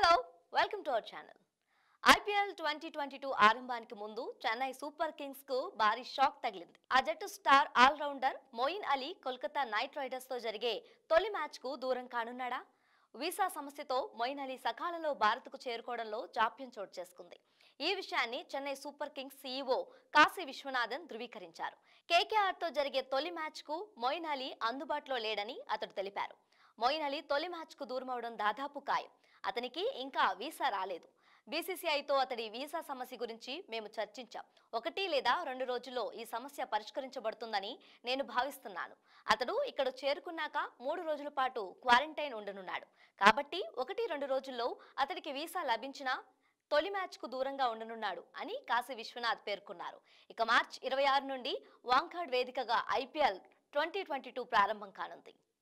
hello welcome to our channel IPL twenty twenty two ఆరంభానికి ముందు Chennai Super Kings కు భారీ షాక్ తగిలింది ఆ జట్టు star allrounder Moeen Ali Kolkata Knight Riders తో జరిగే తొలి మ్యాచ్ కు దూరం కానున్నాడా వీసా సమస్యతో మొయిన్ అలీ సకాలంలో భారత్కు చేరుకోవడంలో జాప్యం చోటు చేసుకుంది ఈ విషయాన్ని Chennai Super Kings CEO Kasi Viswanathan ధృవీకరించారు కేకేఆర్ తో జరిగే తొలి మ్యాచ్ కు మొయిన్ అలీ అందుబాటులో లేడని అతడు తెలిపారు మొయిన్ అలీ తొలి మ్యాచ్ కు దూరం అవడం దాదాపు ఖాయం అతనికి ఇంకా వీసా రాలేదు బీసీసీఐతో అతడి వీసా సమస్య గురించి మేము చర్చించాం ఒకటి లేదా రెండు రోజుల్లో ఈ సమస్య పరిష్కరించబడుతుందని నేను భావిస్తున్నాను అతడు ఇక్కడ చేరుకున్నాక మూడు రోజుల పాటు క్వారంటైన్ ఉండనున్నాడు కాబట్టి ఒకటి రెండు రోజుల్లో అతడికి వీసా లభించినా తొలి మ్యాచ్ కు దూరంగా ఉండనున్నాడు అని కాశీ విశ్వనాథ్ పేర్కొన్నారు ఇక మార్చ్ ఇరవై ఆరు నుండి వాంఖాడ్ వేదికగా ఐపీఎల్ ట్వంటీ ట్వంటీ టూ ప్రారంభం కానుంది